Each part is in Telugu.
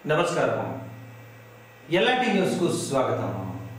నమస్కారం ఎల్ఆర్టీ న్యూస్కు స్వాగతం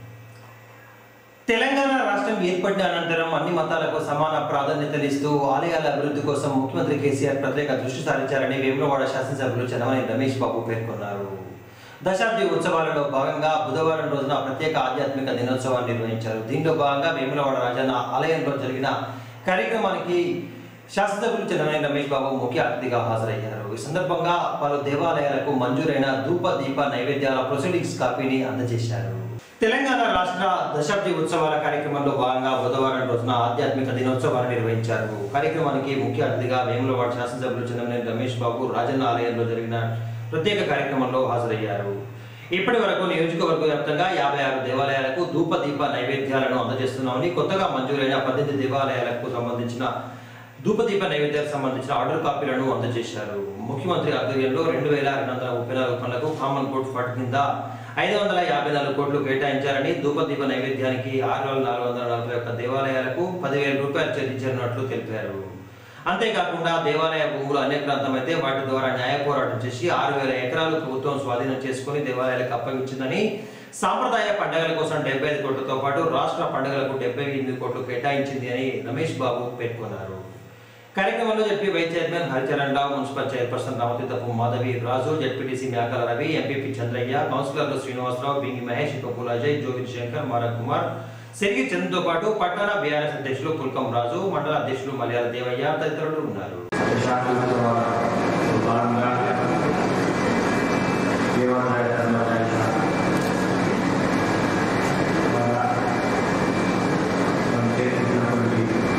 తెలంగాణ రాష్ట్రం ఏర్పడిన అనంతరం అన్ని మతాలకు సమాన ప్రాధాన్యతనిస్తూ ఆలయాల అభివృద్ధి కోసం ముఖ్యమంత్రి కేసీఆర్ ప్రత్యేక దృష్టి సారించారని వేములవాడ శాసనసభ్యులు చందమని రమేష్ బాబు పేర్కొన్నారు దశాబ్ది ఉత్సవాలలో భాగంగా బుధవారం రోజున ప్రత్యేక ఆధ్యాత్మిక దినోత్సవాన్ని నిర్వహించారు దీంట్లో భాగంగా వేములవాడ రాజన్న ఆలయంలో జరిగిన కార్యక్రమానికి శాసనసభ్యులు చంద్రమణి రమేష్ బాబు ముఖ్య అతిథిగా హాజరయ్యారు ఈ సందర్భంగా పలు దేవాలయాలకు మంజూరైన ధూప దీప నైవేద్యాల ప్రొసీడింగ్స్ కాపీని అందజేశారు తెలంగాణ రాష్ట్ర దశాబ్ది ఉత్సవాల కార్యక్రమంలో భాగంగా బుధవారం రోజున ఆధ్యాత్మిక దినోత్సవాన్ని నిర్వహించారు కార్యక్రమానికి ముఖ్య అతిథిగా వేములవాడ శాసనసభ్యులు చంద్రమణి రమేష్ బాబు రాజన్న ఆలయంలో జరిగిన ప్రత్యేక కార్యక్రమంలో హాజరయ్యారు ఇప్పటి వరకు నియోజకవర్గ వ్యాప్తంగా యాభై ఆరు దేవాలయాలకు ధూప దీప నైవేద్యాలను అందజేస్తున్నామని కొత్తగా మంజూరైన పద్దెనిమిది దేవాలయాలకు సంబంధించిన ధూపదీప నైవేద్యాలకు సంబంధించిన ఆర్డర్ కాపీలను అందజేశారు ముఖ్యమంత్రి ఆధ్వర్యంలో రెండు వేల రెండు వందల ముప్పై నాలుగు పనులకు కామన్ కోర్ట్ ఫండ్ కింద ఐదు వందల యాభై నాలుగు కోట్లు కేటాయించారని ధూపదీప నైవేద్యానికి ఆరు వేల నాలుగు వందల నలభై ఒక్క దేవాలయాలకు పదివేల రూపాయలు చెల్లించనున్నట్లు తెలిపారు అంతేకాకుండా దేవాలయ భూములు అన్యక్రాంతమైతే వాటి ద్వారా న్యాయ పోరాటం చేసి ఆరు వేల ఎకరాలు ప్రభుత్వం స్వాధీనం చేసుకుని దేవాలయాలకు అప్పగించిందని సాంప్రదాయ పండుగల కోసం డెబ్బై ఐదు కోట్లతో పాటు రాష్ట్ర పండుగలకు డెబ్బై ఎనిమిది కోట్లు కేటాయించింది అని రమేష్ బాబు పేర్కొన్నారు కార్యక్రమంలో ZP vice chairman Haricharan Rao municipal chairperson Ramathithapu Madhavi Raju ZPTC Mekala Ravi MPP Chandraiah కౌన్సిలర్లు శ్రీనివాసరావు బింగి మహేష్ కపూర్ అజయ్ జోగిరి శంకర్ మారక్ కుమార్ సిరిగి చంద్రతో పాటు పట్టణ బీఆర్ఎస్ అధ్యక్షులు పుల్కం రాజు మండల అధ్యక్షులు మలయాళ దేవయ్య తదితరులు ఉన్నారు భాగంగా దేవాలయ ధర్మరాజ మనం చేస్తున్నటువంటి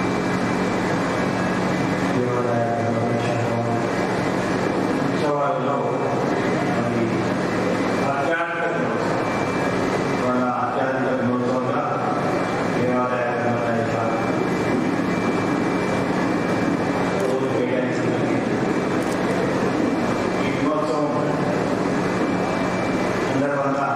దేవాలయ ధర్మరాజ ఉత్సవాలలో మరి ఆధ్యాత్మిక దినోత్సవం వాళ్ళ ఆధ్యాత్మిక దినోత్సవంగా దేవాలయ ధర్మరాజ రోజు కేటాయించడానికి ఈ దినోత్సవం సందర్భంగా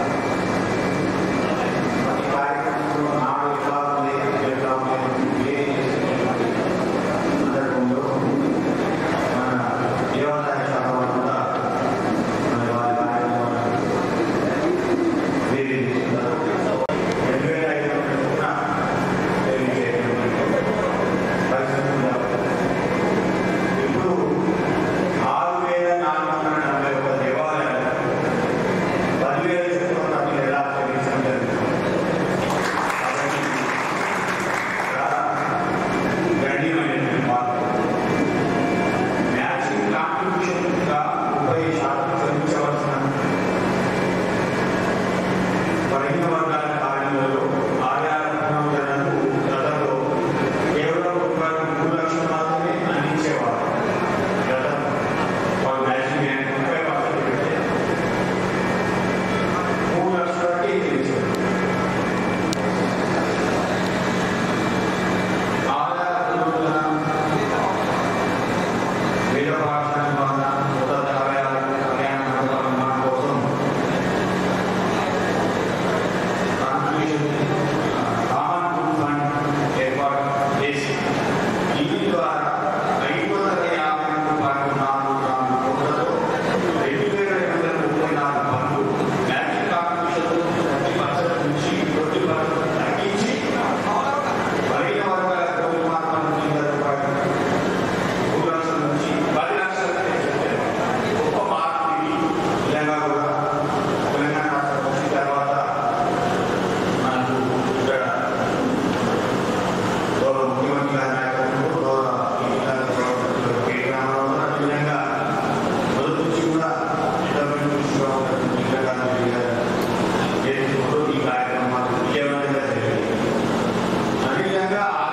ప్రతి కార్యక్రమంలో నాడు ఎలా ఉంది ఎట్లా ఉంది ఏం చేస్తున్నటువంటి సందర్భంలో మన దేవాలయ శాఖ వారు కూడా మన వారి కార్యక్రమాలను వేదిస్తున్నారు రెండు వేల ఐదు వందల తెలియజేయడం పరిస్థితుల్లో ఇప్పుడు ఆరు వేల నాలుగు వందల నలభై ఒక దేవాలయాలు పదివేల చొప్పున మీరు ఎలా చెల్లించడం జరుగుతుంది కాబట్టి చాలా గణనీయమైనటువంటి మార్పు మ్యాచింగ్ కాంట్రిబ్యూషన్గా ముప్పై శాతం చెల్లించవలసిన బలహీన వర్గాల కార్యాలయంలో ఆయా పునరుద్ధరణకు గతంలో కేవలం రూపాయలు మూడు లక్షలు మాత్రమే అందించేవారు గతం వాళ్ళు మ్యాచింగ్ బ్యాంక్ ముప్పై పర్సెంట్ పెడితే మూడు లక్షలకి తెలిసారు ఆదాయ పునరుద్ధరణ వేద పాఠశాల ద్వారా కొత్త దేవాలయాలు కళ్యాణ మండపాల నిర్మాణం కోసం కాంట్రిబ్యూషన్ కామన్ ఫుడ్ ఫండ్ ఏర్పాటు చేసి దీని ద్వారా ఐదు వందల యాభై రెండు పాయింట్ నాలుగు నాలుగు కోట్లతో రెండు వేల రెండు వందల ముప్పై నాలుగు పనులు మ్యాచింగ్ కాంట్రిబ్యూషన్ థర్టీ పర్సెంట్ నుంచి ట్వంటీ పర్సెంట్ తగ్గించి బలహీన వర్గాల కోటి మార్పుల కింద రూపాయలు మూడు లక్షల నుంచి పది లక్షలకు పెంచారు. గొప్ప మార్పు ఇది నిజంగా కూడా తెలంగాణ రాష్ట్రం వచ్చిన తర్వాత మనకు ఇక్కడ గౌరవ ముఖ్యమంత్రి గారి నాయకత్వంలో గౌరవ ఇతర గౌరవ కేటీ రామారావు గారు అదేవిధంగా మొదటి నుంచి కూడా డెవలప్మెంట్ దృష్టిగా ఉన్నటువంటి ఇందిరాగాంధీ గారి నేతృత్వంలో ఈ కార్యక్రమాలు విజయవంతంగా జరిగాయి అదేవిధంగా ఆ